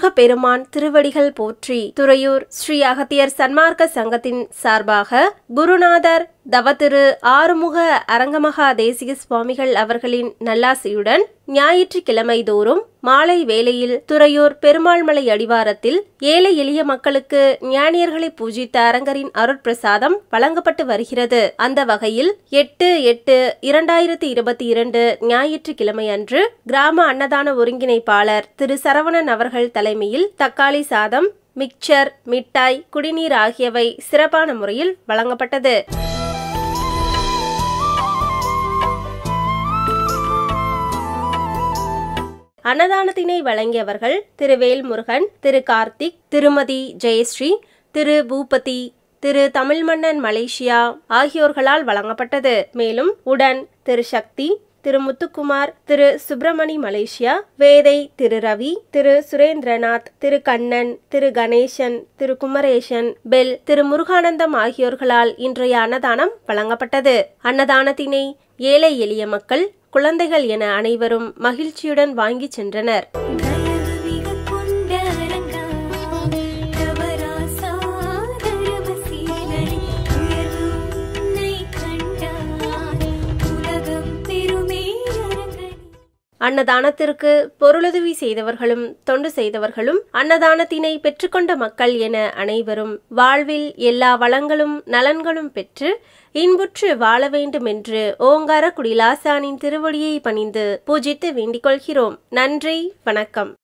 முருகப்பெருமான் திருவடிகள் போற்றி துறையூர் ஸ்ரீ அகத்தியர் சன்மார்க்க சங்கத்தின் சார்பாக குருநாதர் தவத்திரு ஆறுமுக அரங்கமகா தேசிக சுவாமிகள் அவர்களின் நல்லாசியுடன் ஞாயிற்றுக்கிழமை தோறும் மாலை வேளையில் துறையூர் பெருமாள்மலை அடிவாரத்தில் ஏழை எளிய மக்களுக்கு ஞானியர்களை பூஜித்த அரங்கரின் அருட்பிரசாதம் வழங்கப்பட்டு வருகிறது அந்த வகையில் எட்டு எட்டு இரண்டாயிரத்தி இருபத்தி இரண்டு ஞாயிற்றுக்கிழமை அன்று கிராம அன்னதான ஒருங்கிணைப்பாளர் திரு சரவணன் அவர்கள் தலைமையில் தக்காளி சாதம் மிக்சர் மிட்டாய் குடிநீர் ஆகியவை சிறப்பான முறையில் வழங்கப்பட்டது அன்னதானத்தினை வழங்கியவர்கள் திரு வேல்முருகன் திரு கார்த்திக் திருமதி ஜெயஸ்ரீ திரு பூபதி திரு தமிழ்மன்னன் மலேசியா ஆகியோர்களால் வழங்கப்பட்டது மேலும் உடன் திரு சக்தி திரு முத்துக்குமார் திரு சுப்பிரமணி மலேசியா வேதை திரு ரவி திரு சுரேந்திரநாத் திரு கண்ணன் திரு கணேசன் திரு குமரேசன் பெல் திரு முருகானந்தம் ஆகியோர்களால் இன்றைய அன்னதானம் வழங்கப்பட்டது அன்னதானத்தினை ஏழை எளிய மக்கள் குழந்தைகள் என அனைவரும் மகிழ்ச்சியுடன் வாங்கி சென்றனர் தயவு மிகக் கொண்ட அரங்கா, தவராசா தரமசீலனை, உயர்வு உன்னை கண்டாய், உலகம் பெருமே அரங்கனே. அன்னதானத்திற்கு பொருளுதவி செய்தவர்களும் தொண்டு செய்தவர்களும் அன்னதானத்தினை பெற்றுக்கொண்ட மக்கள் என அனைவரும் வாழ்வில் எல்லா வளங்களும் நலன்களும் பெற்று இன்புற்று வாழ வேண்டும் என்று ஓங்கார குடிலாசானின் திருவடியை பணிந்து பூஜித்து வேண்டிக் கொள்கிறோம் நன்றி வணக்கம்